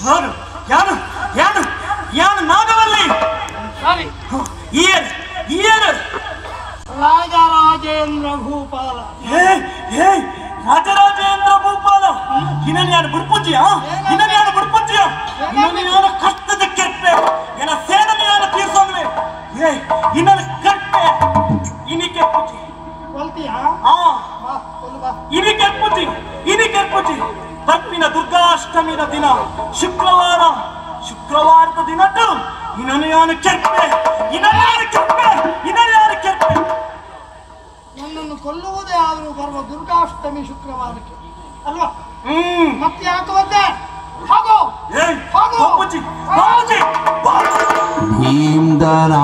ಯಾರು ಯಾರು ಯಾರು ಯಾರು ನಾಗವಲ್ಲಿ ಸರಿ ಏನು ಏನು ರಾಜರಾಜೇಂದ್ರ ಭೂಪಾಲ ಏ ಏ ರಾಜರಾಜೇಂದ್ರ ಭೂಪಾಲ ಇನ್ನೇನು ಯಾರು ಬುಡ್ಪುಜ್ಜಿಯ ಇನ್ನೇನು ಯಾರು ಬುಡ್ಪುಜ್ಜಿಯ ಇನ್ನೊಂದು ಯಾರು ಕಷ್ಟದ ಕೆಪ್ಪೆ ಏನ ಸೇಡನೆ ಯಾರು ತೀರ್ಸೋಂಗ್ರೆ ಏ ಇನ್ನೊಂದು ಕಟ್ಟೆ ಇನಿ ಕೆಪ್ಪುಜಿ ಕೊಲ್ತೀಯಾ ಆ ಬಾ ಕೊಲ್ಲು ಬಾ ಇನಿ ಕೆಪ್ಪುಜಿ ಇನಿ ಕೆಪ್ಪುಜಿ ತಪ್ಪಿನ ದುರ್ಗಾಷ್ಟಮಿನ ದಿನ ಶುಕ್ರವಾರ ಶುಕ್ರವಾರದ ದಿನಟ್ಟು ಇನ್ನೊಂದು ಯಾರು ಕೆಪ್ಪೆ ಇನ್ನೊಂದು ಯಾರು ಕೆಪ್ಪೆ ಇನ್ನೊಂದು ಯಾರು ಕೆಪ್ಪೆ ನನ್ನನ್ನು ಕೊಲ್ಲುವುದೇ ಆದರೂ ಬರುವ ದುರ್ಗಾಷ್ಟಮಿ ಶುಕ್ರವಾರಕ್ಕೆ ಅಲ್ವಾ ಹ್ಮ್ ಮತ್ತೆ ಯಾಕೆ ಬಂದೆ ಹೋಗೋ ಏಯ್ ಹೋಗು. ಬಾಪೂಜಿ ಬಾಪೂಜಿ ಭೀಮ್ದನಾ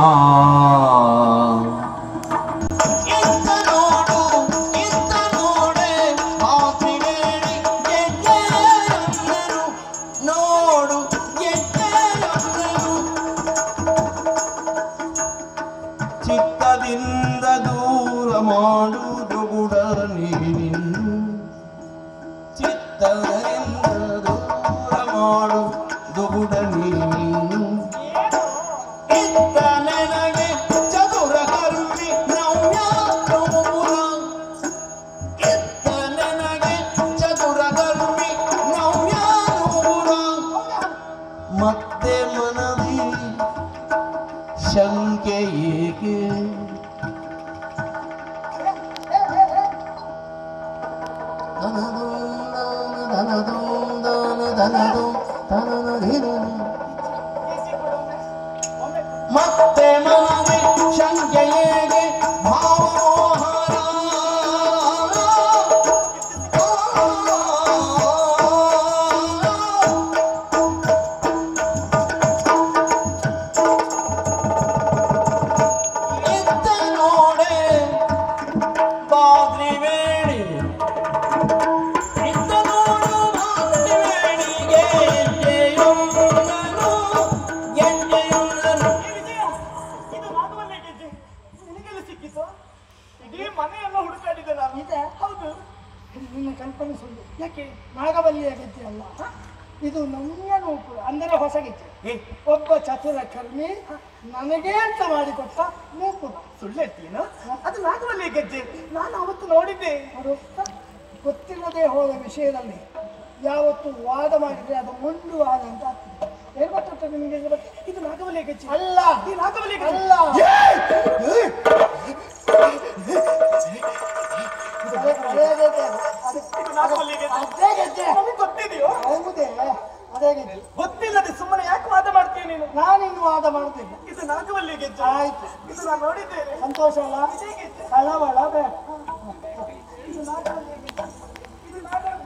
ಇಂತ ನೋಡು ಇಂತ ನೋಡೆ ಮಾತಿನೇಳಿ ಗೆದ್ದೆಯನ್ನರು ನೋಡು ಗೆದ್ದೆಯನ್ನರು ಚಿತ್ತದಿಂದ ದೂರ ಮಾಡುವುದು ಗುಡ ನೀನಿನ್ನು ಚಿತ್ತದಿಂದ ದೂರ ಮಾಡುವುದು ಗುಡ ನೀನಿನ್ನು ಇತ್ತ ನನಗೆ ಚದುರ ಕರುಣಿ ನವ್ಯಾತ್ಮಪುರ ಇತ್ತ ನನಗೆ ಚದುರ ಕರುಣಿ ನವ್ಯಾನುಪುರ ಮತ್ತೆ ಮನವಿ ಶಂಕೆ ಏಕೆ ಮತ್ತೆ ಮನವಿ ಶಂಕೆಯೇಗೆ ಭಾವಮೋಹನ ಇತ್ತ ನೋಡೆ ಬಾದ್ರಿ ವೇಣಿ ಇತ್ತ ನೋಡು ಬಾದ್ರಿ ವೇಣಿಗೆ ಎಣ್ಣೆಯುಳ್ಳನು ಎಣ್ಣೆಯುಳ್ಳನು ಇದು ನಾಗವಲ್ಲಿ ಗೆಜ್ಜೆ ನಿನಗೆಲ್ಲ ಸಿಕ್ಕಿತು ಇಡೀ ಮನೆಯೆಲ್ಲ ಹುಡುಕಾಡಿದೆ ನಾನು ಇದೆ? ಹೌದು ನಿನ್ನ ಕಲ್ಪನೆ ಸುಳ್ಳು ಯಾಕೆ ನಾಗವಲ್ಲಿಯ ಗೆಜ್ಜೆ ಅಲ್ಲ ಇದು ನಮ್ಯ ನೂಪುರ ಅಂದರೆ ಹೊಸ ಗೆಜ್ಜೆ ಏ ಒಬ್ಬ ಚತುರ ಕರ್ಮಿ ನನಗೆ ಅಂತ ಮಾಡಿಕೊಟ್ಟ ನೂಪುರ ಸುಳ್ಳು ಹೇಳ್ತೀನ ಅದು ನಾಗವಲ್ಲಿ ಗೆಜ್ಜೆ ನಾನು ಅವತ್ತು ನೋಡಿದ್ದೆ ಅವರು ಗೊತ್ತಿಲ್ಲದೆ ಹೋದ ವಿಷಯದಲ್ಲಿ ಯಾವತ್ತು ವಾದ ಮಾಡಿದ್ರೆ ಅದು ಮುಂಡು ವಾದ ಅಂತ ಆಗ್ತದೆ ಏನ್ ಗೊತ್ತುಂಟ ನಿಮಗೆ ಇದ್ರ ಬಗ್ಗೆ? ಇದು ನಾಗವಲ್ಲಿ ಗೆಜ್ಜೆ ಅಲ್ಲ ಈ ನಾಗವಲ್ಲಿ ಗೆಜ್ಜೆ ಅಲ್ಲ ಅದೇ- ಅದೇ ಗೆಜ್ಜೆ ಅದು. ಅದು- ಇದು ನಾಗವಲ್ಲಿ ಗೆಜ್ಜೆ ಅದೇ ಗೆಜ್ಜೆ ನಮಗೆ ಗೊತ್ತಿದೆಯೋ ಹೌದೇ ಅದೇ ಗೆಜ್ಜೆ ಗೊತ್ತಿಲ್ಲದೆ ಸುಮ್ಮನೆ ಯಾಕೆ ವಾದ ಮಾಡ್ತೀಯ ನೀನು ನಾನಿನ್ನು ವಾದ ಮಾಡುದಿಲ್ಲ ಇದು ನಾಗವಲ್ಲಿ ಗೆಜ್ಜೆ ಆಯ್ತು ಇದು ನಾನು ನೋಡಿದ್ದೇನೆ ಸಂತೋಷ ಅಲ್ಲ ಇದೇ ಗೆಜ್ಜೆ ಕಳವಳ ಬೇಡ ಇದು ನಾಗವಲ್ಲಿ ಗೆಜ್ಜೆ ಇದು ನಾಗವಲ್ಲಿ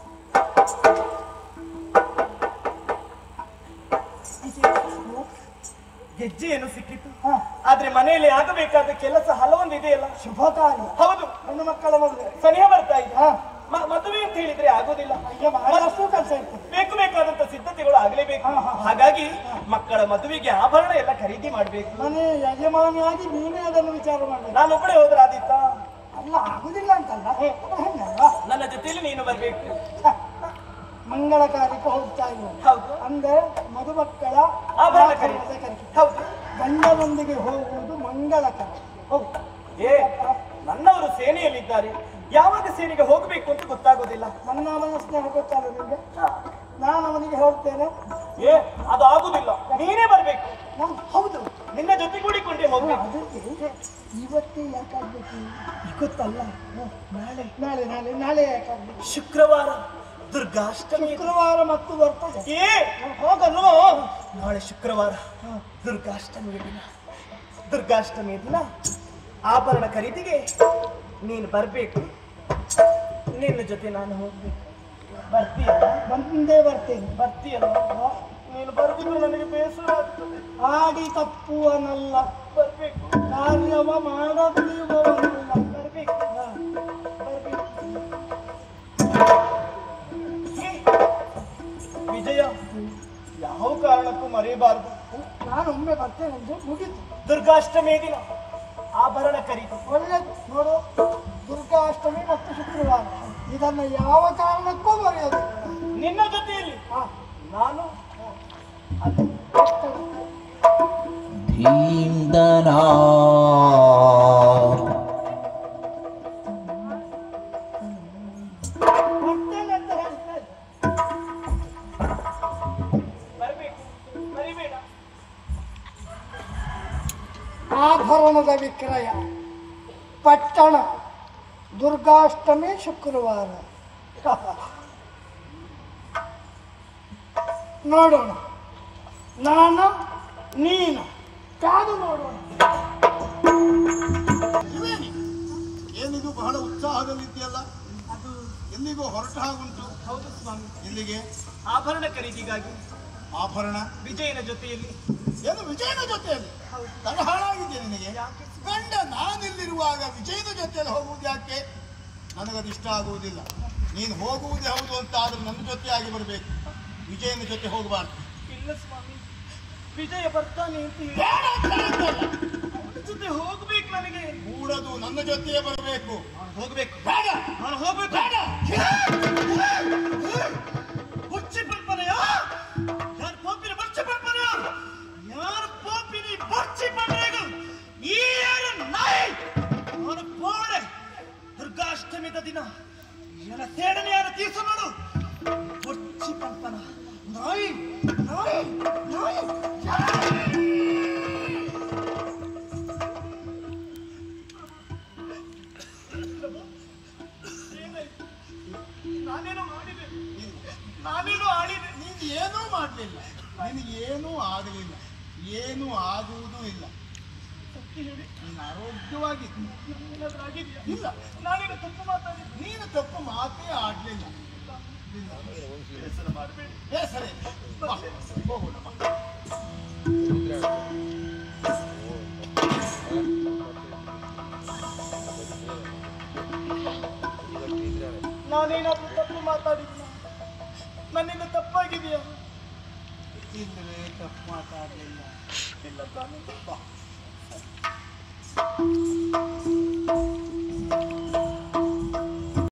ಗೆಜ್ಜೆ ಏನು ಸಿಕ್ಕಿತು ಹ, ಆದ್ರೆ ಮನೆಯಲ್ಲಿ ಆಗಬೇಕಾದ ಕೆಲಸ ಹಲವೊಂದು ಇದೆಯಲ್ಲ ಶುಭ ಕಾರ್ಯ ಹೌದು ಹೆಣ್ಣು ಮಕ್ಕಳ ಮದುವೆ ಸನಿಹ ಬರ್ತಾ ಇದೆ ಹ, ಮ- ಮದುವೆ ಅಂತ ಹೇಳಿದ್ರೆ ಆಗೋದಿಲ್ಲ ಈಗ ಬಹಳಷ್ಟು ಕೆಲಸ ಇರ್ತದೆ ಬೇಕು ಬೇಕಾದಂತ ಸಿದ್ಧತೆಗಳು ಆಗಲೇಬೇಕು ಹಾ, ಹಾ, ಹಾ. ಹಾಗಾಗಿ ಮಕ್ಕಳ ಮದುವೆಗೆ ಆಭರಣ ಎಲ್ಲ ಖರೀದಿ ಮಾಡ್ಬೇಕು ಮನೆ ಯಜಮಾನಿಯಾಗಿ ನೀನೇ ಅದನ್ನು ವಿಚಾರ ಮಾಡಬೇಕು ನಾನೊಬ್ಬಳೇ ಹೋದ್ರೆ ಆದಿತ್ತ ಅಲ್ಲ ಆಗುದಿಲ್ಲ ಅಂತಲ್ಲ ಹೆಂಗಲ್ವಾ? ನನ್ನ ಜೊತೆಯಲ್ಲಿ ನೀನು ಬರ್ಬೇಕು ಹ, ಮಂಗಳ ಕಾರ್ಯಕ್ಕೆ ಹೋಗ್ತಾ ಇದ್ದಾರೆ ಹೌದು ಅಂದ್ರೆ ಮದುಮಕ್ಕಳ ಆಭರಣ ಆಭರಣದ ಖರೀದಿ ಕರಿಕೆ ಹೌದು ಗಂಡನೊಂದಿಗೆ ಹೋಗುವುದು ಮಂಗಳಕರ ಹೌದು ಏ ನನ್ನವರು ಸೇನೆಯಲ್ಲಿದ್ದಾರೆ ಯಾವಾಗ ಸೇನೆಗೆ ಹೋಗಬೇಕು ಅಂತ ಗೊತ್ತಾಗೋದಿಲ್ಲ ನನ್ನ ಅವನ ಸ್ನೇಹ ಗೊತ್ತಲ್ಲ ನಿಮಗೆ ನಾನು ಅವನಿಗೆ ಹೇಳ್ತೇನೆ ಏ ಅದು ಆಗುದಿಲ್ಲ ನೀನೇ ಬರ್ಬೇಕು ನಾನು ಹೌದು ನಿನ್ನ ಜೊತೆಗೂಡಿಕೊಂಡೇ ಹೋಗ್ಬೇಕು ಅದಕ್ಕೆ ಇವತ್ತೇ ಯಾಕಾಗ್ಬೇಕು ಗೊತ್ತಲ್ಲ ನಾಳೆ ನಾಳೆ ನಾಳೆ ನಾಳೆ ಯಾಕಾಗ್ಬೇಕು ಶುಕ್ರವಾರ ದುರ್ಗಾಷ್ಟಮಿ ಶುಕ್ರವಾರ ಮತ್ತು ಬರ್ತದೆ ಏ ಹೋಗಲು ನಾಳೆ ಶುಕ್ರವಾರ ದುರ್ಗಾಷ್ಟಮಿ ದಿನ ದುರ್ಗಾಷ್ಟಮಿ ದಿನ ಆಭರಣ ಖರೀದಿಗೆ ನೀನು ಬರಬೇಕು ನಿನ್ನ ಜೊತೆ ನಾನು ಹೋಗ್ಬೇಕು ಬರ್ತೀಯಲ್ಲ ಬಂದೇ ಬರ್ತೇನೆ ಬರ್ತೀಯಲ್ಲ ನೀನು ಬರುದಿಲ್ಲ ನನಗೆ ಬೇಸರ ಆಗ್ತದೆ ಆಡಿ ತಪ್ಪುವನಲ್ಲ ಬರ್ಬೇಕು ಕಾರ್ಯವ ಮಾಡದಿರುವವನಲ್ಲ ಬರ್ಬೇಕು ಹ. ಬರ್ಬೇಕು ಏ, ವಿಜಯ ಯಾವ ಕಾರಣಕ್ಕೂ ಮರೆಯಬಾರದು ನಾನು ಒಮ್ಮೆ ಬರ್ತೇನೆ ಅಂದ್ರೆ ಮುಗಿತು ದುರ್ಗಾಷ್ಟಮಿ ದಿನ ಆಭರಣ ಖರೀದಿ ಒಳ್ಳೆದು ನೋಡು ದುರ್ಗಾಷ್ಟಮಿ ಮತ್ತು ಶುಕ್ರವಾರ ಇದನ್ನು ಯಾವ ಕಾರಣಕ್ಕೂ ಮರೆಯೋದು ನಿನ್ನ ಜೊತೆಯಲ್ಲಿ ಹಾ ನಾನು ಅಲ್ಲಿ ಧೀಂದನಾ ಬರ್ತೇನೆ ಅಂತ ಹೇಳ್ತಾ ಇದ್ದೆ. ಬರಬೇಕು ಮರಿಬೇಡ ಆಭರಣದ ವಿಕ್ರಯ ಪಟ್ಟಣ ದುರ್ಗಾಷ್ಟಮಿ ಶುಕ್ರವಾರ ನೋಡೋಣ ನಾನು ನೀನು ಕಾದು ನೋಡೋಣ ಇವೇನಿ ಏನಿದು ಬಹಳ ಉತ್ಸಾಹದಲ್ಲಿದೆಯಲ್ಲ ಅದು ಎಲ್ಲಿಗೋ ಹೊರಟ ಹಾಗುಂಟು ಹೌದು ಸ್ವಾಮಿ ಇಲ್ಲಿಗೆ ಆಭರಣ ಖರೀದಿಗಾಗಿ ಆಭರಣ ವಿಜಯನ ಜೊತೆಯಲ್ಲಿ ಏನು ವಿಜಯನ ಜೊತೆಯಲ್ಲಿ ತಡ ಹಾಳಾಗಿದೆ ನಿನಗೆ ಗಂಡ ನಾನಿಲ್ಲಿರುವಾಗ ವಿಜಯನ ಜೊತೆಯಲ್ಲಿ ಹೋಗುವುದು ಯಾಕೆ ನನಗದು ಇಷ್ಟ ಆಗುವುದಿಲ್ಲ ನೀನು ಹೋಗುವುದೇ ಹೌದು ಅಂತ ಆದ್ರೆ ನನ್ನ ಜೊತೆಯಾಗಿ ಬರಬೇಕು ವಿಜಯನ ಜೊತೆ ಹೋಗಬಾರ್ದು ಇಲ್ಲ ಸ್ವಾಮಿ ವಿಜಯ ಬರ್ತಾನೆ ಅಂತ ಹೇಳಿ ಬೇಡ ಅಂತ ಹೇಳಿದ್ದಲ್ಲ. ಅವನ ಜೊತೆ ಹೋಗ್ಬೇಕು ನನಗೆ ಕೂಡದು ನನ್ನ ಜೊತೆಯೇ ಬರಬೇಕು ಹೋಗ್ಬೇಕು ಬೇಡ ನಾನು ಹೋಗ್ಬೇಕು ಬೇಡ ಬುಚ್ಚಿ ಪಲ್ಪನೆಯ ಯಾರು ಪೋಪಿನ ಬುಚ್ಚಿ ಪಲ್ಪನೆಯ ಯಾರು ಪೋಪಿನಿ ಬುಚ್ಚಿ ಪಲ್ಪನೆಗಳು ಈ ಯಾರು ನಾಯಿ ನಾನು ಪೋಡೆ ದುರ್ಗಾಷ್ಟಮಿದ ದಿನ ಎನ ಸೇಡನೆಯಾದ ತೀರ್ಸು ನೋಡು ಬುಚ್ಚಿ ಪಲ್ಪನ ನಾಯಿ ನಾಯಿ ನಾಯಿ ಏನಾಯ್ತು? ನಾನೇನೋ ಮಾಡಿದೆ ನಾನೇನೋ ಆಡಿದೆ ನೀನು ಏನೂ ಮಾಡಲಿಲ್ಲ ನಿನಗೆ ಏನೂ ಆಗಲಿಲ್ಲ ಏನೂ ಆಗುವುದೂ ಇಲ್ಲ ಸತ್ಯ ಹೇಳಿ ನೀನು ಆರೋಗ್ಯವಾಗಿದ್ದು ಏನಾದ್ರೂ ಆಗಿದ್ಯಾ ಇಲ್ಲ ನಾನೇನೋ ತಪ್ಪು ಮಾತಾಡಿದ್ದೆ ನೀನು ತಪ್ಪು ಮಾತೇ ಆಡ್ಲಿಲ್ಲ ಇಲ್ಲ. ಬೇಸರ ಮಾಡಬೇಡಿ ಬೇಸರ ಇಲ್ಲ. ಬಾ, ಹೋಗೋಣ ಬಾ. ನಾನೇನಾದ್ರೂ ತಪ್ಪು ಮಾತಾಡಿದ್ನ ನನ್ನಿಂದ ತಪ್ಪಾಗಿದೆಯಾ ಇಲ್ಲವೇ ತಪ್ಪು ಮಾತಾಡಲಿಲ್ಲ ಇಲ್ಲ ತಾನೇ ಬಾ